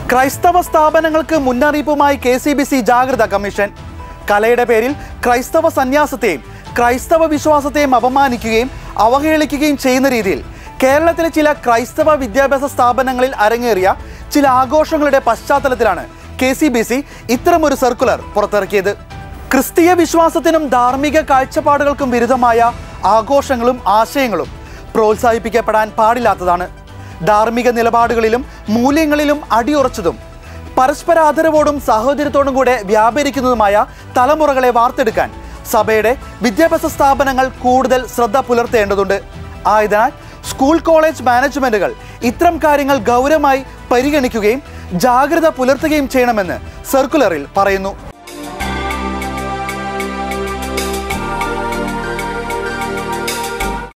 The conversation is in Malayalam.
ക്രൈസ്തവ സ്ഥാപനങ്ങൾക്ക് മുന്നറിയിപ്പുമായി കെ സി ബി സി ജാഗ്രത കമ്മീഷൻ കലയുടെ പേരിൽ ക്രൈസ്തവ സന്യാസത്തെയും ക്രൈസ്തവ വിശ്വാസത്തെയും അപമാനിക്കുകയും അവഹേളിക്കുകയും ചെയ്യുന്ന രീതിയിൽ കേരളത്തിലെ ചില ക്രൈസ്തവ വിദ്യാഭ്യാസ സ്ഥാപനങ്ങളിൽ അരങ്ങേറിയ ചില ആഘോഷങ്ങളുടെ പശ്ചാത്തലത്തിലാണ് കെ സി ബി സി ഇത്തരമൊരു സർക്കുലർ പുറത്തിറക്കിയത് ക്രിസ്തീയ വിശ്വാസത്തിനും ധാർമ്മിക കാഴ്ചപ്പാടുകൾക്കും വിരുദ്ധമായ ആഘോഷങ്ങളും ആശയങ്ങളും പ്രോത്സാഹിപ്പിക്കപ്പെടാൻ പാടില്ലാത്തതാണ് ധാർമ്മിക നിലപാടുകളിലും മൂല്യങ്ങളിലും അടിയുറച്ചതും പരസ്പര ആദരവോടും സാഹോദര്യത്തോടും കൂടെ വ്യാപരിക്കുന്നതുമായ തലമുറകളെ വാർത്തെടുക്കാൻ സഭയുടെ വിദ്യാഭ്യാസ സ്ഥാപനങ്ങൾ കൂടുതൽ ശ്രദ്ധ പുലർത്തേണ്ടതുണ്ട് ആയതിനാൽ സ്കൂൾ കോളേജ് മാനേജ്മെന്റുകൾ ഇത്തരം കാര്യങ്ങൾ ഗൗരവമായി പരിഗണിക്കുകയും ജാഗ്രത പുലർത്തുകയും ചെയ്യണമെന്ന് സർക്കുലറിൽ പറയുന്നു